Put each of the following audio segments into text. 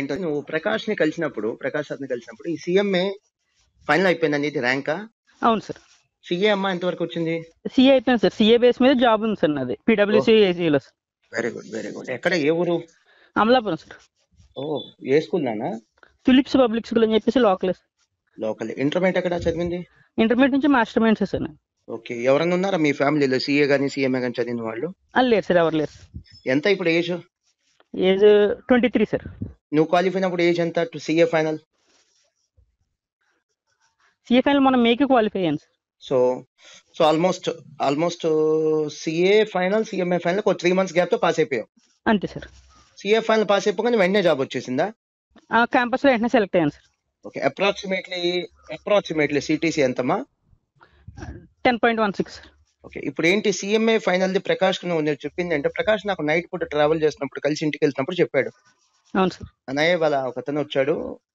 ఏంటో నువ్వు ప్రకాష్ ని కలిసినప్పుడు ప్రకాష్ సార్ ని కలిసినప్పుడు ఈ సీఎంఏ ఫైనల్ అయిపోయింది ఇది ర్యాంకా అవును సార్ సిఏ అమ్మ ఎంతవరకు వచ్చింది సిఏ అయిపోయింది సార్ సిఏ బేస్ మీద జాబ్ ఉంది సార్ నాది పీడబ్ల్యూసీ ఏసీలో sir very good very good ఎక్కడ ఏ ఊరు అమలాపురం సార్ ఓ ఏ స్కూల్ నాన్న ఫిలిప్స్ పబ్లిక్ స్కూల్ అని చెప్పేసి లోకల్ లోకల్ ఇంటర్మీడియట్ ఎక్కడ చదివింది ఇంటర్మీడియట్ నుంచి మాస్టర్ మైండ్స్ సార్ నేను ఓకే ఎవరన్నా ఉన్నారా మీ ఫ్యామిలీలో సీఏ కానీ సీఎంఏ కానీ చదివిన వాళ్ళు అది లేరు సార్ ఎవరు లేరు ఎంత ఇప్పుడు age age twenty three sir నువ్వు క్వాలిఫై అయినప్పుడు ఏజ్ ఎంత to CA final CA final మనం మేకి క్వాలిఫై అయ్యాను sir so so almost almost CA final CMA final ఒక త్రీ మంత్స్ గ్యాప్ తో పాస్ అయిపోయావు అంతే సార్ సిఏ ఫైనల్ పాస్ అయిపోగానే వెంటనే జాబ్ వచ్చేసిందా క్యాంపస్లో వెంటనే సెలెక్ట్ అయ్యాను sir okay approximately approximately CTC ఎంతమ్మా ten point one six okay ఇప్పుడు ఏంటి సీఎంఏ ఫైనల్ ది ప్రకాష్ కు నువ్వు చెప్పింది అంటే ప్రకాష్ నాకు నైట్ పూట ట్రావెల్ చేసినప్పుడు కలిసి ఇంటికి వెళ్తున్నప్పుడు చెప్పాడు అవును సార్ అన్నయ్య వాళ్ళ ఒక అతను వచ్చాడు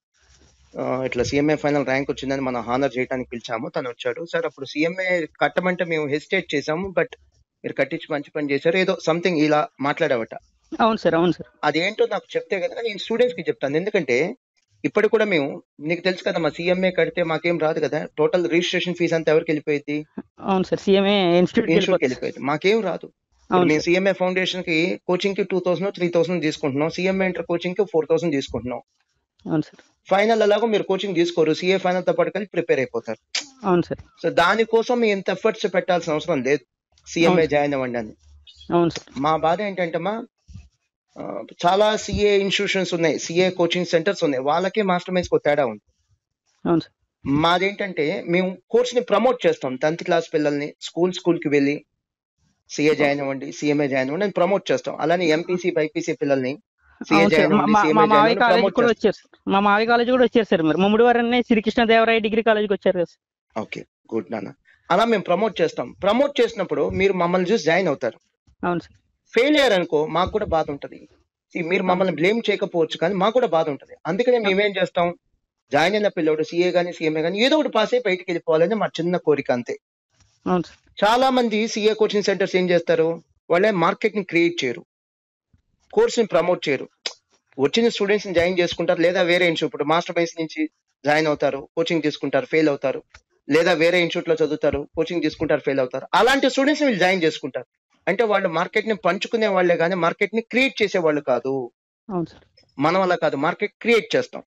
ఆ, ఇట్లా సీఎంఏ ఫైనల్ ర్యాంక్ వచ్చిందని మనం హానర్ చేయడానికి పిలిచాము తను వచ్చాడు సార్ అప్పుడు సీఎంఏ కట్టమంటే మేము హెసిటేట్ చేసాము బట్ మీరు కట్టించి మంచి పని చేశారు ఏదో సంథింగ్ ఇలా మాట్లాడావట అవును సార్ అవును సార్ అదేంటో నాకు చెప్తే కదా నేను స్టూడెంట్స్ కి చెప్తాను ఎందుకంటే ఇప్పుడు కూడా మేము నీకు తెలుసు కదా మా సీఎంఏ కడితే మాకేం రాదు కదా టోటల్ రిజిస్ట్రేషన్ ఫీజు అంతా ఎవరికి వెళ్ళిపోయింది అవును సార్ సిఎంఏ ఇన్స్టిట్యూట్ ఇన్స్టిట్యూట్ వెళ్ళిపోయింది మాకేం రాదు ఇప్పుడు అవును మేము సార్ సీఎంఏ ఫౌండేషన్ కి కోచింగ్ కి టూ థౌసండ్ త్రీ థౌసండ్ తీసుకుంటున్నాం సీఎంఏ ఇంటర్ కోచింగ్ కి ఫోర్ థౌసండ్ తీసుకుంటున్నాం అవును సార్ ఫైనల్ అలాగో మీరు కోచింగ్ తీసుకోరు సీఏ ఫైనల్ తో పాటు కలిసి ప్రిపేర్ అయిపోతారు అవును సార్ సో దానికోసం మీ ఎంత ఎఫర్ట్స్ పెట్టాల్సిన అవసరం లేదు సీఎంఏ అవును. జాయిన్ అవ్వండి అని అవును సార్ మా బాధ ఏంటంటే మా ఆ, చాలా సిఏ ఇన్స్టిట్యూషన్స్ ఉన్నాయి సిఏ కోచింగ్ సెంటర్స్ ఉన్నాయి వాళ్ళకి మాస్టర్ మైన్స్ కు తేడా ఉంది అవును సార్ మాదేంటంటే మేము కోర్స్ ని ప్రమోట్ చేస్తాం టెన్త్ క్లాస్ పిల్లల్ని స్కూల్ స్కూల్ కి వెళ్ళి సిఏ జాయిన్ అవ్వండి సిఎంఏ జాయిన్ అవ్వండి అని ప్రమోట్ చేస్తాం అలానే ఎంపీసీ బైపీసీ పిల్లల్ని సిఏ అవును సార్ జాయిన్ మా అవ్వండి మా- సిఎంఏ మా జాయిన్ మావయ్య అవ్వండి కాలేజ్ ప్రమోట్ కూడా చేస్తాం వచ్చారు సార్ మా మావయ్య కాలేజ్ కూడా వచ్చారు సార్ మీరు ముమ్మడి వారనే శ్రీకృష్ణదేవరాయ డిగ్రీ కాలేజ్కి వచ్చారు కదా సార్ ఓకే గుడ్ నాన్న అలా మేము ప్రమోట్ చేస్తాం ప్రమోట్ చేసినప్పుడు మీరు మమ్మల్ని చూసి జాయిన్ అవుతారు అవును సార్ ఫెయిల్ అయ్యారు అనుకో మాకు కూడా బాధ ఉంటది See, మీరు మమ్మల్ని బ్లేమ్ చేయకపోవచ్చు కానీ మాకు కూడా బాధ ఉంటది అందుకనే మేమేం చేస్తాం జాయిన్ అయిన పిల్లోడు సీఏ గానీ సీఎంఏ గానీ ఏదో ఒకటి పాస్ అయి బయటికి వెళ్ళిపోవాలని మా చిన్న కోరిక అంతే అవును సార్ చాలా మంది సీఏ కోచింగ్ సెంటర్స్ ఏం చేస్తారు వాళ్ళే మార్కెట్ ని క్రియేట్ చేయరు కోర్స్ ని ప్రమోట్ చేయరు వచ్చిన స్టూడెంట్స్ ని జాయిన్ చేసుకుంటారు లేదా వేరే ఇన్స్టిట్యూట్ ఇప్పుడు మాస్టర్ బైన్స్ నుంచి జాయిన్ అవుతారు కోచింగ్ తీసుకుంటారు ఫెయిల్ అవుతారు లేదా వేరే ఇన్స్టిట్యూట్ లో చదువుతారు కోచింగ్ తీసుకుంటారు ఫెయిల్ అవుతారు అలాంటి స్టూడెంట్స్ వీళ్ళు జాయిన్ చేసుకుంటారు అంటే వాళ్ళు మార్కెట్ ని పంచుకునే వాళ్ళే కానీ మార్కెట్ ని క్రియేట్ చేసే వాళ్ళు కాదు అవును సార్ మనం అలా కాదు మార్కెట్ క్రియేట్ చేస్తాం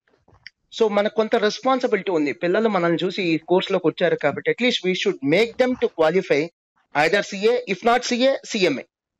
సో మనకు కొంత రెస్పాన్సిబిలిటీ ఉంది పిల్లలు మనల్ని చూసి ఈ కోర్స్ లోకి వచ్చారు కాబట్టి at least we should make them to qualify either CA if not CA CMA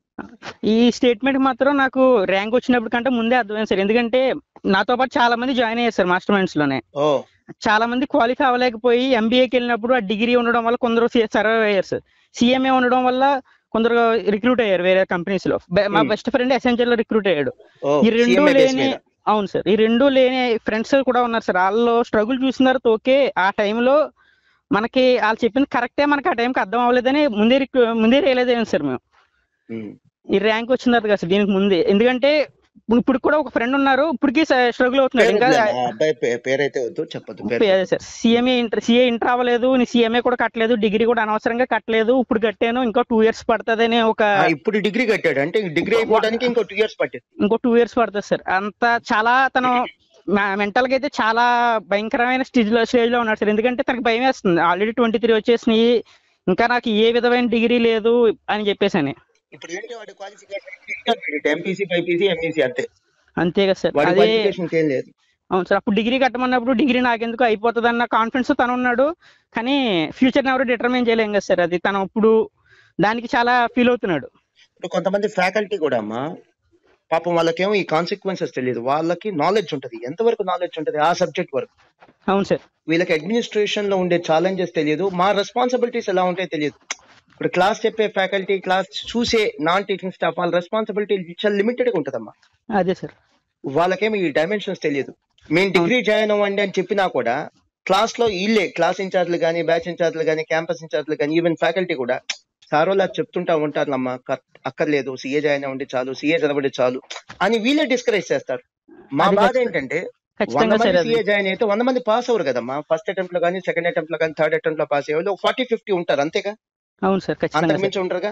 ఈ స్టేట్మెంట్ మాత్రం నాకు ర్యాంక్ వచ్చినప్పుడు కంటే ముందే అర్థమైంది సార్ ఎందుకంటే నాతో పాటు చాలా మంది జాయిన్ అయ్యారు సార్ మాస్టర్ మైండ్స్ లోనే ఓ చాలా మంది క్వాలిఫై అవ్వలేకపోయి ఎంబీఏకి వెళ్ళినప్పుడు ఆ డిగ్రీ ఉండడం వల్ల కొందరు సర్వైవ్ అయ్యారు సార్ సిఎంఏ ఉండడం వల్ల కొందరు రిక్రూట్ అయ్యారు వేరే కంపెనీస్ లో బె- మా Hmm. బెస్ట్ ఫ్రెండ్ ఎసెన్షియల్ లో రిక్రూట్ అయ్యాడు ఓ ఈ రెండు సిఎంఏ బేస్ లేని మీద అవును సార్ ఈ రెండు లేని ఫ్రెండ్స్ కూడా ఉన్నారు సార్ వాళ్ళు స్ట్రగుల్ చూసిన తర్వాత ఓకే ఆ టైంలో మనకి వాళ్ళు చెప్పింది కరెక్టే మనకి ఆ టైంకి అర్థం అవ్వలేదని ముందే రిక్- ముందే రియలైజ్ అయ్యాం సార్ మేము ఉమ్. ఈ ర్యాంక్ వచ్చిన తర్వాత కదా సార్ దీనికి ముందే ఎందుకంటే ఇప్పుడు ఇప్పుడు కూడా ఒక ఫ్రెండ్ ఉన్నారు ఇప్పటికీ స్ట్రగుల్ అవుతున్నాడు పేరు ఇంకా వదిలేనా? ఆ అబ్బాయి పే- పేరైతే వద్దు చెప్పొద్దు పేరు అదే sir CMA inter CA inter అవ్వలేదు నీ సిఎంఏ కూడా కట్టలేదు డిగ్రీ కూడా అనవసరంగా కట్టలేదు ఇప్పుడు కట్టాను ఇంకా టూ ఇయర్స్ పడుతుందని ఒక ఆ, ఇప్పుడు డిగ్రీ కట్టాడు అంటే డిగ్రీ అయిపోవడానికి ఇంకో టూ ఇయర్స్ పట్టింది ఇంకో టూ ఇయర్స్ పడుతుంది సార్ అంత చాలా తను మెంటల్ గా అయితే చాలా భయంకరమైన స్టేజ్ లో స్టేజ్ లో ఉన్నాడు సార్ ఎందుకంటే తనకి భయం వేస్తుంది ఆల్రెడీ ట్వంటీ త్రీ వచ్చేసినాయి ఇంకా నాకు ఏ విధమైన డిగ్రీ లేదు అని చెప్పేసి అని ఇప్పుడు ఏంటి వాడి క్వాలిఫికేషన్ ఎంపీసీ బైపీసీ ఎంఈసీ అంతే అంతే కదా సార్ వాడి అదే క్వాలిఫికేషన్ ఏం లేదు అవును సార్ అప్పుడు డిగ్రీ కట్టమన్నప్పుడు డిగ్రీ నాకెందుకు అయిపోతుంది అన్న కాన్ఫిడెన్స్ తను ఉన్నాడు కానీ ఫ్యూచర్ ఎవరు డిటర్మైన్ చేయలేం కదా సార్ అది తను ఇప్పుడు దానికి చాలా ఫీల్ అవుతున్నాడు ఇప్పుడు కొంతమంది ఫ్యాకల్టీ కూడా అమ్మా పాపం వాళ్ళకేమో ఈ కాన్సిక్వెన్సెస్ తెలియదు వాళ్ళకి నాలెడ్జ్ ఉంటది ఎంతవరకు నాలెడ్జ్ ఉంటది ఆ సబ్జెక్ట్ వరకు అవును సార్ వీళ్ళకి అడ్మినిస్ట్రేషన్ లో ఉండే ఛాలెంజెస్ తెలియదు మా రెస్పాన్సిబిలిటీస్ ఎలా ఉంటాయో తెలియదు ఇప్పుడు క్లాస్ చెప్పే ఫ్యాకల్టీ క్లాస్ చూసే నాన్ టీచింగ్ స్టాఫ్ వాళ్ళ రెస్పాన్సిబిలిటీ చాలా లిమిటెడ్ గా ఉంటదమ్మా అదే సార్ వాళ్ళకేమో ఈ డైమెన్షన్స్ తెలియదు మేము డిగ్రీ జాయిన్ అవ్వండి అని చెప్పినా కూడా క్లాస్ లో వీళ్ళే క్లాస్ ఇన్ఛార్జ్లు కానీ బ్యాచ్ ఇన్ఛార్జ్లు కానీ క్యాంపస్ ఇన్ఛార్జ్లు కానీ ఈవెన్ ఫ్యాకల్టీ కూడా సార్ వాళ్ళు అది చెప్తుంటా ఉంటారులమ్మా క- అక్కర్లేదు సీఏ జాయిన్ అవ్వండి చాలు సీఏ చదవండి చాలు అని వీళ్ళే డిస్కరేజ్ చేస్తారు మా అది బాధ ఖచ్చితంగా- ఏంటంటే వంద ఖచ్చితంగా మంది సార్ అది సీఏ జాయిన్ అయితే వంద మంది పాస్ అవ్వరు కదమ్మా ఫస్ట్ అటెంప్ట్ లో కానీ సెకండ్ అటెంప్ట్ లో కానీ థర్డ్ అటెంప్ట్ లో పాస్ అయ్యే వాళ్ళు ఫార్టీ ఫిఫ్టీ ఉంటారు అంతేగా అవును సార్ ఖచ్చితంగా అంతకు సార్ మించి ఉంటారుగా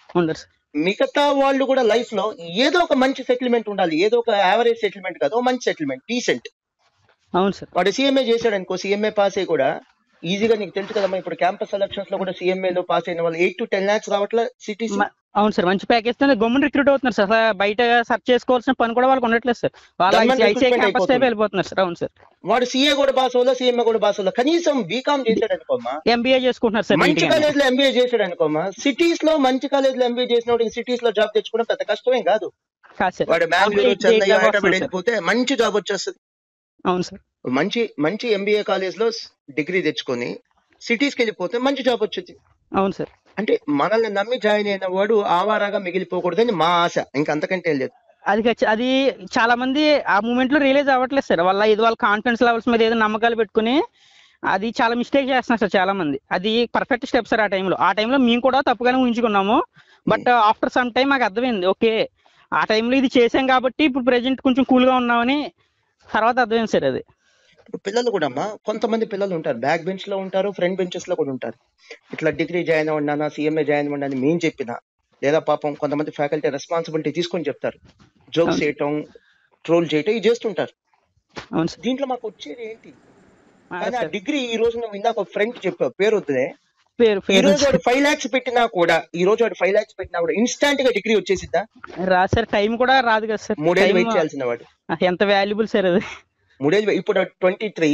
ఉండరు సార్ మిగతా వాళ్ళు కూడా లైఫ్ లో ఏదో ఒక మంచి సెటిల్మెంట్ ఉండాలి ఏదో ఒక యావరేజ్ సెటిల్మెంట్ కాదు ఓ మంచి సెటిల్మెంట్ డీసెంట్ అవును సార్ వాడు సీఎంఏ చేశాడు అనుకో సీఎంఏ పాస్ అయ్యి కూడా ఈజీగా నీకు తెలుసు కదమ్మా ఇప్పుడు క్యాంపస్ సెలక్షన్స్ లో కూడా సీఎంఏ లో పాస్ అయిన వాళ్ళు ఎయిట్ టు టెన్ లాక్స్ రావట్లే సిటీస్ మ- అవును సార్ మంచి ప్యాకేజ్ తో గవర్నమెంట్ రిక్రూట్ అవుతున్నారు సార్ అసలు బయట సెర్చ్ చేసుకోవాల్సిన పని కూడా వాళ్ళకి ఉండట్లేదు సార్ వాళ్ళ Government ICI recruitment campus type అయిపోతుంది. వెళ్ళిపోతున్నారు సార్ అవును సార్ వాడు సీఏ కూడా పాస్ అవ్వలో సీఎంఏ కూడా పాస్ అవ్వలో కనీసం బీకామ్ చేశాడు అనుకోమ్మా ఎంబీఏ చేసుకుంటున్నారు సార్ మంచి నీట్గా. కాలేజ్ లో ఎంబీఏ చేశాడు అనుకోమా సిటీస్ లో మంచి కాలేజ్ లో ఎంబీఏ చేసిన వాడికి సిటీస్ లో జాబ్ తెచ్చుకోవడం పెద్ద కష్టమేం కాదు కాదు సార్ వాడు బెంగళూరు అప్పుడు చెన్నై జాబ్ హైదరాబాద్ వస్తుంది సార్. వెళ్ళిపోతే మంచి జాబ్ వచ్చేస్తుంది అవును సార్ మంచి మంచి ఎంబీఏ కాలేజ్ లో డిగ్రీ తెచ్చుకొని సిటీస్ కి వెళ్ళిపోతే మంచి జాబ్ వచ్చింది అవును సార్ అంటే మనల్ని నమ్మి జాయిన్ అయిన వాడు ఆవారాగా మిగిలిపోకూడదని మా ఆశ ఇంకా అంతకంటే లేదు అది ఖచ్చి- అది చాలా మంది ఆ మూమెంట్ లో రియలైజ్ అవ్వట్లేదు సార్ వాళ్ళ ఇది వాళ్ళ కాన్ఫిడెన్స్ లెవెల్స్ మీద ఏదో నమ్మకాలు పెట్టుకుని అది చాలా మిస్టేక్ చేస్తున్నారు సార్ చాలా మంది అది పర్ఫెక్ట్ స్టెప్ సార్ ఆ టైంలో ఆ టైంలో మేము కూడా తప్పుగానే ఊహించుకున్నాము బట్ ఆఫ్టర్ సమ్ టైం మాకు అర్థమైంది ఓకే ఆ టైంలో ఇది చేసాం కాబట్టి ఇప్పుడు ప్రెజెంట్ కొంచెం కూల్ గా ఉన్నామని తర్వాత అర్థమైంది సార్ అది ఇప్పుడు పిల్లలు కూడా అమ్మా కొంతమంది పిల్లలు ఉంటారు బ్యాక్ బెంచ్ లో ఉంటారు ఫ్రంట్ బెంచెస్ లో కూడా ఉంటారు ఇట్లా డిగ్రీ జాయిన్ అవ్వడానా సీఎంఏ జాయిన్ అవ్వడాని మేము చెప్పినా లేదా పాపం కొంతమంది ఫ్యాకల్టీ రెస్పాన్సిబిలిటీ తీసుకొని చెప్తారు జోక్స్ అవును. చేయటం ట్రోల్ చేయటం ఇది చేస్తుంటారు అవును సార్ దీంట్లో మాకు వచ్చేది ఏంటి ఆ, కానీ ఆ సార్. డిగ్రీ ఈ రోజు నువ్వు ఇందాక ఒక ఫ్రెండ్ చెప్పావు పేరు వద్దులే పేరు ఈ పేరు రోజు వాడు ఫైవ్ లాక్స్ పెట్టినా కూడా ఈ రోజు వాడు ఫైవ్ లాక్స్ పెట్టినా కూడా ఇన్స్టాంట్ గా డిగ్రీ వచ్చేసిద్దా రా సార్ టైం కూడా రాదు కదా సార్ మూడేళ్ళు Time, వెయిట్ చేయాల్సిన వాడు ఎంత వాల్యుబుల్ సార్ అది మూడేళ్ళు ఇప్పుడు ట్వంటీ త్రీ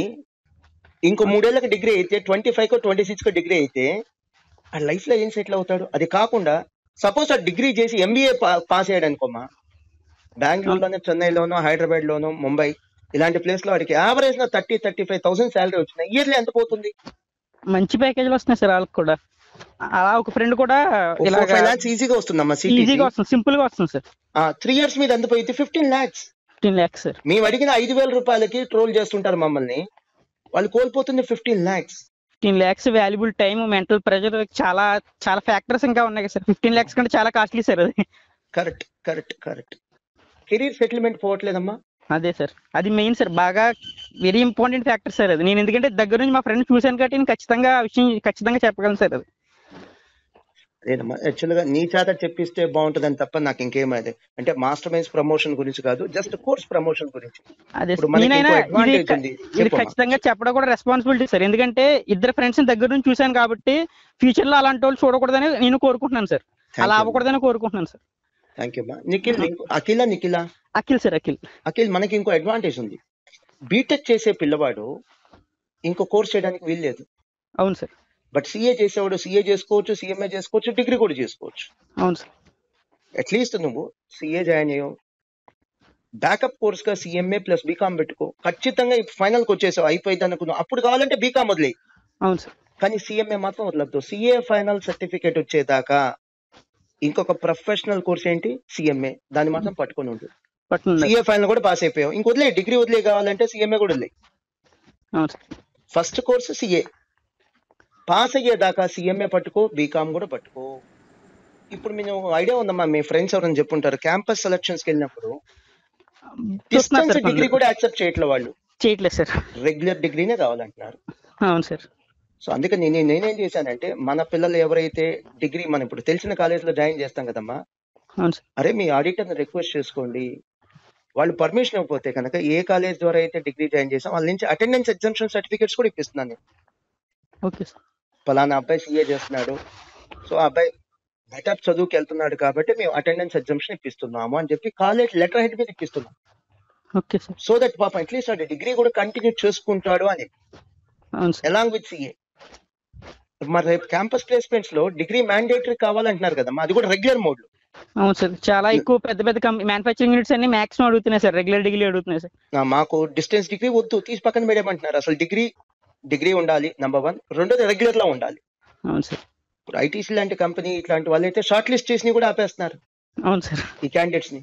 ఇంకో మూడేళ్ళకి డిగ్రీ అయితే ట్వంటీ ఫైవ్ కో ట్వంటీ సిక్స్ కో డిగ్రీ అయితే ఆ లైఫ్ లో ఏం సెటిల్ అవుతాడు అది కాకుండా సపోజ్ ఆ డిగ్రీ చేసి ఎంబీఏ పాస్ అయ్యాడు అనుకోమా బెంగళూరులోనో చెన్నైలోనో హైదరాబాద్ లోనో ముంబై ఇలాంటి ప్లేస్ లో వాడికి యావరేజ్ లో thirty thirty five thousand salary వచ్చినాయి ఇయర్లీ ఎంత పోతుంది మంచి ప్యాకేజీలు వస్తున్నాయి సార్ వాళ్ళకి కూడా అలా ఒక ఫ్రెండ్ కూడా ఇలా ఫైవ్ లాక్స్ ఈజీగా వస్తుందమ్మా సిటీ ఈజీగా వస్తుంది సింపుల్ గా వస్తుంది సార్ త్రీ ఇయర్స్ మీద ఎంత పోయింది fifteen lakhs fifteen lakhs sir మేము అడిగిన ఐదు వేల రూపాయలకి ట్రోల్ చేస్తుంటారు మమ్మల్ని వాళ్ళు కోల్పోతుంది fifteen lakhs fifteen lakhs valuable time mental pressure చాలా చాలా ఫ్యాక్టర్స్ ఇంకా ఉన్నాయి కదా సార్ ఫిఫ్టీన్ ల్యాక్స్ కంటే చాలా కాస్ట్లీ సార్ అది correct correct correct career settlement పోవట్లేదమ్మా అదే సార్ అది మెయిన్ సార్ బాగా వెరీ ఇంపార్టెంట్ ఫ్యాక్టర్ సార్ అది నేను ఎందుకంటే దగ్గర నుంచి మా ఫ్రెండ్ చూశాను కాబట్టి నేను ఖచ్చితంగా ఆ విషయం ఖచ్చితంగా చెప్పగలను సార్ అది అదేనమ్మా యాక్చువల్ గా నీ చేత చెప్పిస్తే బాగుంటుందని తప్ప నాకు ఇంకేం అది అంటే మాస్టర్ మైన్స్ ప్రమోషన్ గురించి కాదు జస్ట్ కోర్స్ ప్రమోషన్ గురించి అదే ఇప్పుడు సార్. మనకి నేనైనా ఇంకో ఇది advantage ఉంది. ఇది చెప్పమ్మా. ఖచ్చితంగా చెప్పడం కూడా రెస్పాన్సిబిలిటీ సార్ ఎందుకంటే ఇద్దరు ఫ్రెండ్స్ దగ్గర నుంచి చూశాను కాబట్టి ఫ్యూచర్ లో అలాంటి వాళ్ళు చూడకూడదని నేను కోరుకుంటున్నాను సార్ అలా అవ్వకూడదని కోరుకుంటున్నాను సార్ థ్యాంక్ యూ అమ్మా నిఖిల్ ఇంకో- అఖిల నిఖిల అఖిల్ సార్ అఖిల్ అఖిల్ మనకి ఇంకో అడ్వాంటేజ్ ఉంది బీటెక్ చేసే పిల్లవాడు ఇంకో కోర్స్ చేయడానికి వీల్లేదు అవును సార్ బట్ సిఏ చేసేవాడు సిఏ చేసుకోవచ్చు సిఎంఏ చేసుకోవచ్చు డిగ్రీ కూడా చేసుకోవచ్చు అవును సార్ అట్లీస్ట్ నువ్వు సిఏ జాయిన్ అయ్యావు బ్యాకప్ కోర్స్ గా సిఎంఏ ప్లస్ బీకామ్ పెట్టుకో ఖచ్చితంగా ఫైనల్ కి వచ్చేసావు అయిపోయింది అనుకున్నావు అప్పుడు కావాలంటే బీకామ్ వదిలేయి అవును సార్ కానీ సిఎంఏ మాత్రం వదలద్దు సిఏ ఫైనల్ సర్టిఫికేట్ వచ్చేదాకా ఇంకొక ప్రొఫెషనల్ కోర్స్ ఏంటి సిఎంఏ దాన్ని మాత్రం పట్టుకొని ఉండు పట్టుకుంది సిఏ ఫైనల్ కూడా పాస్ అయిపోయావు ఇంక వదిలే డిగ్రీ వదిలే కావాలంటే సిఎంఏ కూడా వదిలే అవును sir first course CA pass అయ్యేదాకా సిఎంఏ పట్టుకో బీకామ్ కూడా పట్టుకో ఇప్పుడు మేము ఐడియా ఉందమ్మా మీ ఫ్రెండ్స్ ఎవరైనా చెప్పుంటారు క్యాంపస్ సెలక్షన్స్ కి వెళ్ళినప్పుడు చూస్తున్నా డిస్టెన్స్ సార్ డిగ్రీ కొందరు. కూడా యాక్సెప్ట్ చేయట్లే వాళ్ళు చేయట్లేదు సార్ రెగ్యులర్ డిగ్రీనే కావాలంటున్నారు అవును సార్ సో అందుకని నేను నేనేం చేశానంటే మన పిల్లలు ఎవరైతే డిగ్రీ మనం ఇప్పుడు తెలిసిన కాలేజ్ లో జాయిన్ చేస్తాం కదమ్మా అవును సార్ అరే మీ ఆడిటర్ రిక్వెస్ట్ చేసుకోండి వాళ్ళు పర్మిషన్ ఇవ్వకపోతే కనుక ఏ కాలేజ్ ద్వారా అయితే డిగ్రీ జాయిన్ చేసాం వాళ్ళ నుంచి అటెండెన్స్ ఎగ్జామ్షన్ సర్టిఫికేట్స్ కూడా ఇప్పిస్తున్నాను నేను ఓకే సార్ ఫలానా అబ్బాయి సీఏ చేస్తున్నాడు సో ఆ అబ్బాయి బెటర్ చదువుకి వెళ్తున్నాడు కాబట్టి మేము అటెండెన్స్ ఎగ్జామ్షన్ ఇప్పిస్తున్నాము అని చెప్పి కాలేజ్ లెటర్ హెడ్ మీద ఇప్పిస్తున్నాం ఓకే సార్ సో దట్ పాపం అట్లీస్ట్ వాడు డిగ్రీ కూడా కంటిన్యూ చేసుకుంటాడు అని అవును సార్ అలాంగ్ విత్ సిఏ మరి రేపు క్యాంపస్ ప్లేస్మెంట్స్ లో డిగ్రీ మ్యాండేటరీ కావాలంటున్నారు కదమ్మా అది కూడా రెగ్యులర్ మోడ్ లో అవును సార్ చాలా ఎక్కువ పెద్ద పెద్ద కంపెనీ మ్యానుఫాక్చరింగ్ యూనిట్స్ అన్ని మాక్సిమం అడుగుతున్నాయి సార్ రెగ్యులర్ డిగ్రీ అడుగుతున్నాయి సార్ ఆ, మాకు డిస్టెన్స్ డిగ్రీ వద్దు తీసి పక్కన పెట్టేయమంటున్నారు అసలు డిగ్రీ డిగ్రీ ఉండాలి నంబర్ వన్ రెండోది రెగ్యులర్ లో ఉండాలి అవును సార్ ఇప్పుడు ఐటీసీ లాంటి కంపెనీ ఇట్లాంటి వాళ్ళు అయితే షార్ట్ లిస్ట్ చేసి కూడా ఆపేస్తున్నారు అవును సార్ ఈ క్యాండిడేట్స్ ని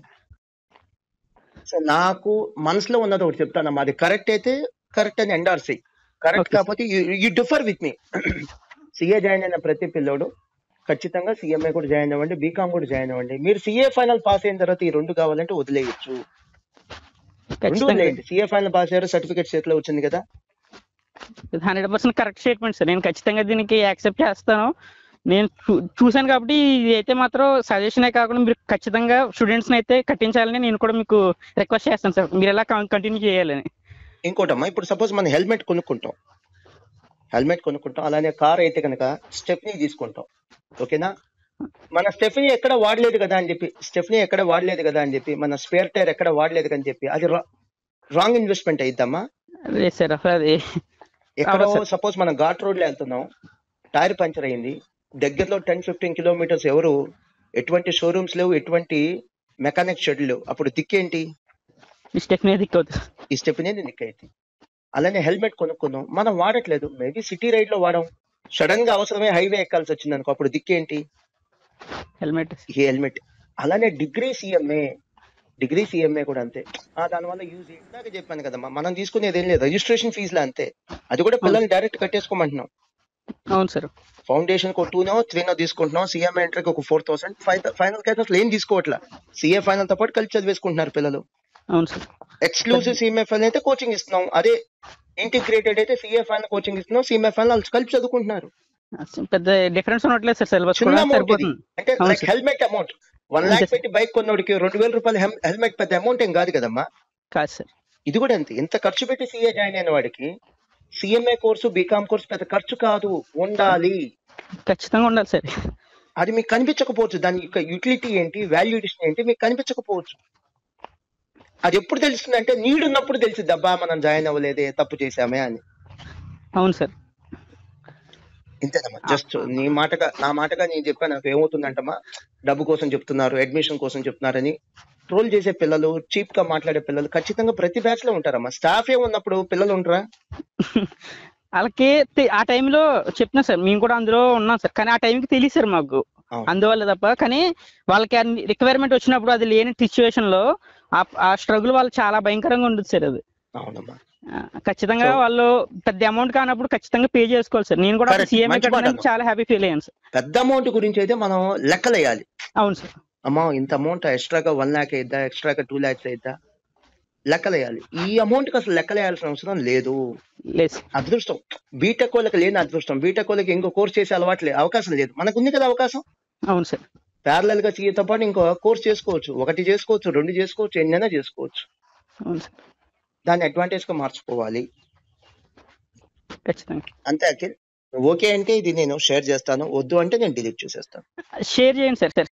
సో నాకు మనసులో ఉన్నది ఒకటి చెప్తానమ్మా అది కరెక్ట్ అయితే కరెక్ట్ అని ఎండార్సీ కరెక్ట్ Okay. కాకపోతే you differ with me CA join అయిన ప్రతి పిల్లోడు ఖచ్చితంగా సిఎంఏ కూడా జాయిన్ అవ్వండి బీకామ్ కూడా జాయిన్ అవ్వండి మీరు సిఏ ఫైనల్ పాస్ అయిన తర్వాత ఈ రెండు కావాలంటే వదిలేయచ్చు రెండు ఖచ్చితంగా వదిలేయండి సిఏ ఫైనల్ పాస్ అయ్యారు సర్టిఫికేట్ చేతిలో వచ్చింది కదా hundred percent correct statement sir నేను ఖచ్చితంగా దీనికి యాక్సెప్ట్ చేస్తాను నేను చూ- చూశాను కాబట్టి ఇది అయితే మాత్రం సజెషనే కాకుండా మీరు ఖచ్చితంగా స్టూడెంట్స్ని అయితే కట్టించాలని నేను కూడా మీకు రిక్వెస్ట్ చేస్తాను సార్ మీరు ఎలా కంటిన్యూ చేయాలని ఇంకోటమ్మా ఇప్పుడు సపోజ్ మనం హెల్మెట్ కొనుక్కుంటాం హెల్మెట్ కొనుక్కుంటాం అలానే కార్ అయితే కనుక స్టెఫ్నీ తీసుకుంటాం ఓకేనా మన స్టెఫ్నీ ఎక్కడ వాడలేదు కదా అని చెప్పి స్టెఫ్నీ ఎక్కడ వాడలేదు కదా అని చెప్పి మన స్పేర్ టైర్ ఎక్కడ వాడలేదు అని చెప్పి అది రాంగ్ ఇన్వెస్ట్మెంట్ అయిద్దమ్మా లేదు సార్ అసలు అది ఎక్కడో అవును సార్. సపోజ్ మనం ఘాట్ రోడ్ లో వెళ్తున్నాం టైర్ పంచర్ అయింది దగ్గరలో టెన్ ఫిఫ్టీన్ కిలోమీటర్స్ ఎవరు ఎటువంటి షోరూమ్స్ లేవు ఎటువంటి మెకానిక్ షెడ్ లేవు అప్పుడు దిక్కేంటి ఈ స్టెప్ మీద దిక్కు అవుతుంది ఈ స్టెప్ అనేది నిక్కైతే అలానే హెల్మెట్ కొనుక్కుందాం మనం వాడట్లేదు మేబీ సిటీ రైడ్ లో వాడాం సడన్ గా అవసరమే హైవే ఎక్కాల్సి వచ్చింది అనుకో అప్పుడు దిక్కేంటి హెల్మెట్ ఈ హెల్మెట్ అలానే డిగ్రీ సీఎంఏ డిగ్రీ సీఎంఏ కూడా అంతే ఆ దానివల్ల యూజ్ ఇందాక చెప్పాను కదమ్మా మనం తీసుకునేది ఏం లేదు రిజిస్ట్రేషన్ ఫీజులు అంతే అది కూడా పిల్లల్ని డైరెక్ట్ కట్టేసుకోమంటున్నాం అవును సార్ ఫౌండేషన్ కు టూనో త్రీనో తీసుకుంటున్నాం సీఎం ఎంట్రీకి ఒక ఫోర్ థౌసండ్ ఫైవ్ ఫైనల్ కి అయితే అసలు ఏం తీసుకోవట్లా సీఏ ఫైనల్ తో పాటు కలిసి చదివేసుకుంటున్నారు పిల్లలు అవును సార్ ఎక్స్క్లూసివ్ సీఎంఎఫ్ఎల్ అయితే కోచింగ్ ఇస్తున్నాం అదే ఇంటిగ్రేటెడ్ అయితే సీఏ ఫైనల్ కోచింగ్ ఇస్తున్నాం సీఎంఎఫ్ఎల్ వాళ్ళు కలిపి చదువుకుంటున్నారు అసలు పెద్ద డిఫరెన్స్ ఉండట్లేదు సార్ సిలబస్ చిన్న కూడా అమౌంట్ ఇది సరిపోతుంది అంటే అవును like sir. Helmet amount one అంతే లాక్ సార్. పెట్టి బైక్ కొన్నోడికి రెండు వేల రూపాయల హెల్మెట్ పెద్ద అమౌంట్ ఏం కాదు కదమ్మా కాదు సార్ ఇది కూడా అంతే ఇంత ఖర్చు పెట్టి సీఏ జాయిన్ అయిన వాడికి సిఎంఏ కోర్సు బీకామ్ కోర్సు పెద్ద ఖర్చు కాదు ఉండాలి ఖచ్చితంగా ఉండాలి సార్ అది మీకు కనిపించకపోవచ్చు దాని యొక్క యూటిలిటీ ఏంటి వాల్యూడిషన్ ఏంటి మీకు కనిపించకపోవచ్చు అది ఎప్పుడు తెలుస్తుంది అంటే నీడు ఉన్నప్పుడు తెలిసింది అబ్బా మనం జాయిన్ అవ్వలేదే తప్పు చేశామే అని అవును సార్ ఇంతేనమ్మా జస్ట్ నీ మాటగా నా మాటగా నేను చెప్పాను నాకు ఏమవుతుందంటమ్మా డబ్బు కోసం చెప్తున్నారు అడ్మిషన్ కోసం చెప్తున్నారని ట్రోల్ చేసే పిల్లలు చీప్ గా మాట్లాడే పిల్లలు ఖచ్చితంగా ప్రతి బ్యాచ్ లో ఉంటారమ్మా స్టాఫ్ ఏ ఉన్నప్పుడు పిల్లలు ఉంటారా వాళ్ళకి తె- ఆ టైంలో చెప్తున్నా సార్ మేము కూడా అందులో ఉన్నాం సార్ కానీ ఆ టైంకి తెలియదు సార్ మాకు అవును. అందువల్ల తప్ప కానీ వాళ్ళకి రిక్వైర్మెంట్ వచ్చినప్పుడు అది లేని సిచ్యువేషన్ లో ఆ- ఆ స్ట్రగుల్ వాళ్ళు చాలా భయంకరంగా ఉంటుంది సార్ అది అవునమ్మా ఆ, ఖచ్చితంగా So- వాళ్ళు పెద్ద అమౌంట్ కానప్పుడు ఖచ్చితంగా పే చేసుకోవాలి సార్ నేను కూడా Correct. సీఎంఏ మంచి మాట కట్టడానికి అమ్మా. చాలా హ్యాపీ ఫీల్ అయ్యాను సార్ పెద్ద అమౌంట్ గురించి అయితే మనం లెక్కలేయాలి అవును సార్ అమ్మా ఇంత అమౌంట్ ఎక్స్ట్రాగా వన్ ల్యాక్ అయిద్దా ఎక్స్ట్రాగా టూ ల్యాక్స్ అయిద్దా లెక్కలేయాలి ఈ అమౌంట్ కి అసలు లెక్కలేయాల్సిన అవసరం లేదు లేదు సార్ అదృష్టం బీటెక్ వాళ్ళకి లేని అదృష్టం బీటెక్ వాళ్ళకి ఇంకో కోర్స్ చేసే అలవాటు లేదు అవకాశం లేదు మనకు ఉంది కదా అవకాశం అవును సార్ ప్యారలల్ గా సీఏతో పాటు ఇంకో కోర్స్ చేసుకోవచ్చు ఒకటి చేసుకోవచ్చు రెండు చేసుకోవచ్చు ఎన్నైనా చేసుకోవచ్చు అవును సార్ దాన్ని అడ్వాంటేజ్ గా మార్చుకోవాలి ఖచ్చితంగా అంతే అఖిల్ ఓకే అంటే ఇది నేను షేర్ చేస్తాను వద్దు అంటే నేను డిలీట్ చేసేస్తాను షేర్ చేయండి సార్ సార్